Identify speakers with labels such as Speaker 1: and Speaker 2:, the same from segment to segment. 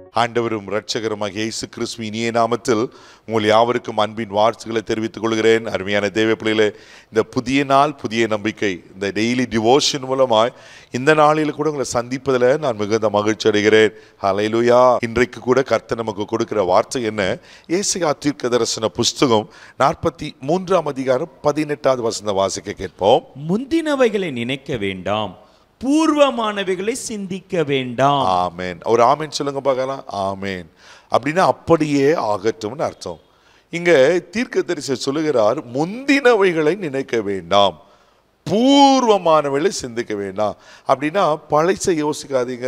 Speaker 1: ஆண்டவரும் இரட்சகருமாக இயேசு கிறிஸ்து இனிய நாமத்தில் உங்கள் யாவருக்கும் அன்பின் வாழ்த்துக்களை தெரிவித்துக் கொள்கிறேன் அருமையான தேவ பிள்ளைகளே இந்த புதிய நாள் புதிய நம்பிக்கை இந்த டெய்லி டிவோஷன் மூலமாய் இந்த நாளில் கூட உங்களை சந்திப்பதில் நான் மிகுந்த மகிழ்ச்சி அடைகிறேன் ஹalleluya இன்றைக்கு கூட கர்த்தர் நமக்கு கொடுக்கிற வார்த்தை என்ன ஏசியா தீர்க்க தரிசன புஸ்தகம் நாற்பத்தி மூன்றாம் அதிகாரம் பதினெட்டாவது வசந்த வாசிக்க கேட்போம்
Speaker 2: முந்தினவைகளை நினைக்க வேண்டாம் பூர்வமானவைகளை சிந்திக்க வேண்டாம்
Speaker 1: ஆமேன் ஒரு ஆமேன் சொல்லுங்க பார்க்கலாம் ஆமேன் அப்படின்னா அப்படியே ஆகட்டும்னு அர்த்தம் இங்க தீர்க்க சொல்லுகிறார் முந்தினவைகளை நினைக்க வேண்டாம் பூர்வமானவைகளை சிந்திக்க வேண்டாம் அப்படின்னா பழைச யோசிக்காதீங்க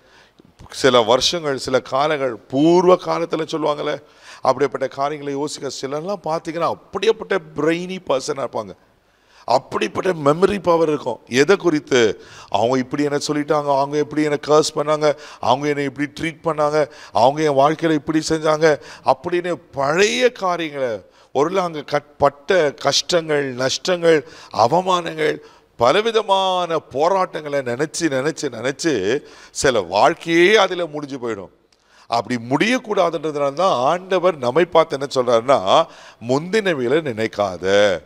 Speaker 1: சில வருஷங்கள் சில காலங்கள் பூர்வ காலத்தில் சொல்லுவாங்கல்ல அப்படிப்பட்ட காரியங்களை யோசிக்க சிலர்லாம் பார்த்தீங்கன்னா அப்படியேப்பட்ட பிரெயினி பர்சனாக இருப்பாங்க அப்படிப்பட்ட மெமரி பவர் இருக்கும் எதை குறித்து அவங்க இப்படி என்ன சொல்லிட்டாங்க அவங்க எப்படி என்னை கர்ஸ் பண்ணாங்க அவங்க என்னை இப்படி ட்ரீட் பண்ணாங்க அவங்க என் வாழ்க்கையில் இப்படி செஞ்சாங்க அப்படின்னு பழைய காரியங்களை ஒரு அங்கே கட் பட்ட கஷ்டங்கள் நஷ்டங்கள் அவமானங்கள் பலவிதமான போராட்டங்களை நினச்சி நினச்சி நினச்சி சில வாழ்க்கையே அதில் முடிஞ்சு போயிடும் அப்படி முடியக்கூடாதுன்றதுனால தான் ஆண்டவர் நம்மை பார்த்து என்ன சொல்றாருன்னா முந்தினவைகளை நினைக்காத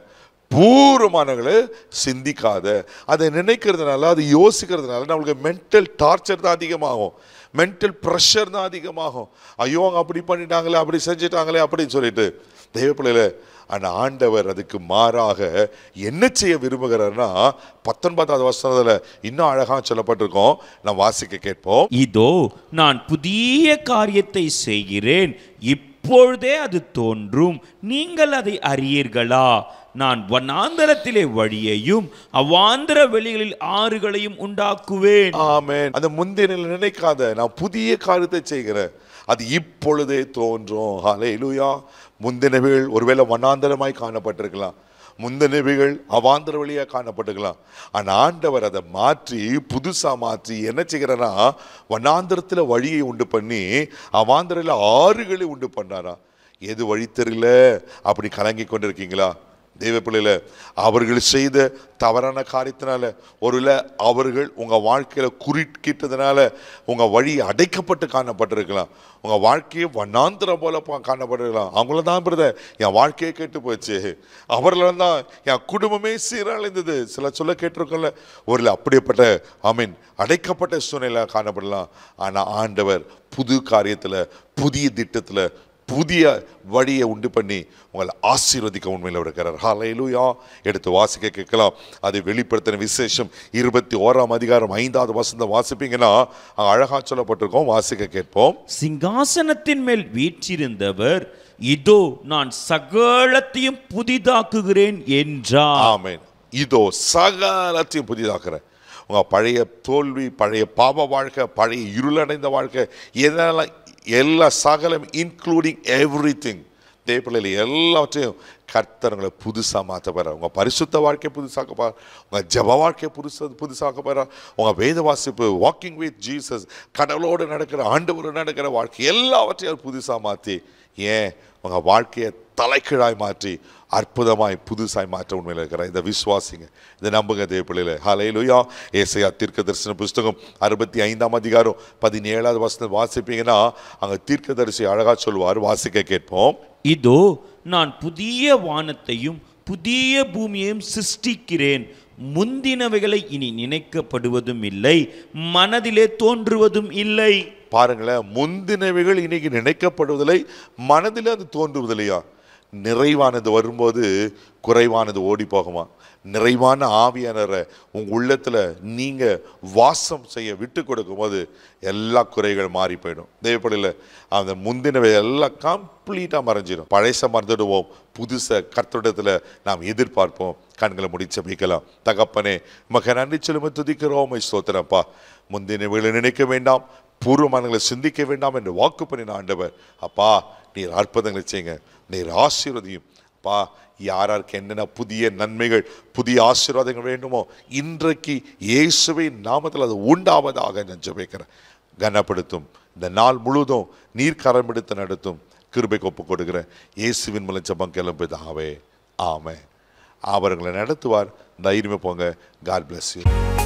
Speaker 1: பூர்வமானங்களை சிந்திக்காத அதை நினைக்கிறதுனால அது யோசிக்கிறதுனால நம்மளுக்கு மென்டல் டார்ச்சர் தான் அதிகமாகும் மென்டல் ப்ரெஷர் தான் அதிகமாகும் ஐயோ அவங்க அப்படி பண்ணிட்டாங்களே அப்படி செஞ்சிட்டாங்களே அப்படின்னு சொல்லிட்டு தெய்வப்பிள்ளையில அந்த ஆண்டவர் அதுக்கு மாறாக என்ன செய்ய விரும்புகிறார்னா பத்தொன்பதாவது வசனத்தில் இன்னும் அழகாக சொல்லப்பட்டிருக்கோம் நான் வாசிக்க கேட்போம்
Speaker 2: இதோ நான் புதிய காரியத்தை செய்கிறேன் இப்பொழுதே அது தோன்றும் நீங்கள் அதை அறியீர்களா நான் வனாந்தரத்திலே வழியையும் அவ்வாந்தர வெளிகளில் ஆறுகளையும் உண்டாக்குவேன்
Speaker 1: ஆமென் அந்த முந்தின நினைக்காத நான் புதிய காரியத்தை செய்கிறேன் அது இப்பொழுதே தோன்றும் ஹalleluya முந்தினவைகள் ஒருவேளை வனாந்தரமாய் காணப்பட்டிருக்கலாம் முந்தினவைகள் அவாந்தர வழியாக காணப்பட்டிருக்கலாம் ஆனால் ஆண்டவர் அதை மாற்றி புதுசாக மாற்றி என்ன செய்கிறாரா வனாந்தரத்தில் வழியை உண்டு பண்ணி அவாந்தரில் ஆறுகளை உண்டு பண்ணாரா எது வழி தெரியல அப்படி கலங்கி கொண்டிருக்கீங்களா தெய்வ பிள்ளையில அவர்கள் செய்த தவறான காரியத்தினால ஒருவேளை அவர்கள் உங்க வாழ்க்கையில குறுக்கிட்டதுனால உங்க வழி அடைக்கப்பட்டு காணப்பட்டிருக்கலாம் உங்க வாழ்க்கையை வண்ணாந்திரம் போல பா- காணப்பட்டிருக்கலாம் அவங்கள தான் பிரதர் என் வாழ்க்கையே கெட்டு போச்சு அவர்கள தான் என் குடும்பமே சீரழிந்தது சில சொல்ல கேட்டிருக்கோம்ல ஒரு அப்படிப்பட்ட ஐ மீன் அடைக்கப்பட்ட சூழ்நிலை காணப்படலாம் ஆனா ஆண்டவர் புது காரியத்துல புதிய திட்டத்துல புதிய வழியை உண்டு பண்ணி உங்களை ஆசீர்வதிக்க உண்மையில் இருக்கிறார் ஹalleluya எடுத்து வாசிக்க கேட்கலாம் அதை வெளிப்படுத்தின விசேஷம் இருபத்தி ஓராம் அதிகாரம் ஐந்தாவது வசந்த வாசிப்பீங்கன்னா அங்க அழகா சொல்லப்பட்டிருக்கோம் வாசிக்க கேட்போம்
Speaker 2: சிங்காசனத்தின் மேல் வீற்றிருந்தவர் இதோ நான் சகலத்தையும் புதிதாக்குகிறேன் என்றார்
Speaker 1: ஆமென் இதோ சகலத்தையும் புதிதாக்குறேன் உங்க பழைய தோல்வி பழைய பாவ வாழ்க்கை பழைய இருளடைந்த வாழ்க்கை இதெல்லாம் எல்லா சகலம் இன்க்ளூடிங் எவ்ரி திங் தேப்பிள்ளையில் எல்லாவற்றையும் கர்த்தர்களை புதுசாக மாற்ற போகிறார் உங்கள் பரிசுத்த வாழ்க்கையை புதுசாக்க போகிறார் உங்கள் ஜப வாழ்க்கையை புதுசு புதுசாக்க போகிறார் உங்கள் வேத வாசிப்பு வாக்கிங் வித் ஜீசஸ் கடவுளோடு நடக்கிற ஆண்டவரோடு நடக்கிற வாழ்க்கை எல்லாவற்றையும் அவர் புதுசாக மாற்றி ஏன் உங்கள் வாழ்க்கையை தலைக்கீழாய் மாற்றி அற்புதமாய் புதுசாய் மாற்ற உண்மையில் இருக்கிறார் இதை விசுவாசிங்க இதை நம்புங்க தேவப்பிள்ளையில ஹலே லுயா ஏசையா தீர்க்க தரிசன புஸ்தகம் அறுபத்தி ஐந்தாம் அதிகாரம் பதினேழாவது வசனம் வாசிப்பீங்கன்னா அங்கே தீர்க்கதரிசி அழகா சொல்வார் வாசிக்க கேட்போம்
Speaker 2: இதோ நான் புதிய வானத்தையும் புதிய பூமியையும் சிருஷ்டிக்கிறேன் முந்தினவைகளை இனி நினைக்கப்படுவதும் இல்லை மனதிலே தோன்றுவதும் இல்லை
Speaker 1: பாருங்களேன் முந்தினவைகள் இன்னைக்கு நினைக்கப்படுவதில்லை மனதில் அது தோன்றுவதில்லையா நிறைவானது வரும்போது குறைவானது ஓடி போகுமா நிறைவான ஆவியானரை உங்க உள்ளத்துல நீங்க வாசம் செய்ய விட்டு கொடுக்கும்போது எல்லா குறைகள் மாறி போயிடும் தேவைப்படல அந்த முந்தினவை எல்லாம் கம்ப்ளீட்டாக மறைஞ்சிடும் பழைச மறந்துடுவோம் புதுசை கர்த்தரிடத்துல நாம் எதிர்பார்ப்போம் கண்களை முடிச்சு வைக்கலாம் தகப்பனே மக நன்றி சொல்லுமே துதிக்கிறோம் ஸ்தோத்திரப்பா முந்தினவைகளை நினைக்க வேண்டாம் பூர்வமானங்களை சிந்திக்க வேண்டாம் என்று வாக்கு பண்ணின ஆண்டவர் அப்பா நீர் அற்புதங்களை செய்யுங்க நீர் ஆசீர்வதியும் அப்பா யார் யாருக்கு என்னென்ன புதிய நன்மைகள் புதிய ஆசீர்வாதங்கள் வேண்டுமோ இன்றைக்கு இயேசுவின் நாமத்தில் அது உண்டாவதாக நான் ஜெபிக்கிறேன் கனப்படுத்தும் இந்த நாள் முழுதும் நீர் கரம் எடுத்து நடத்தும் கிருபைக்கு ஒப்பு கொடுக்கிறேன் இயேசுவின் மூலம் ஜெபம் கிளம்புதாவே ஆமே அவர்களை நடத்துவார் தைரியமே போங்க காட் bless you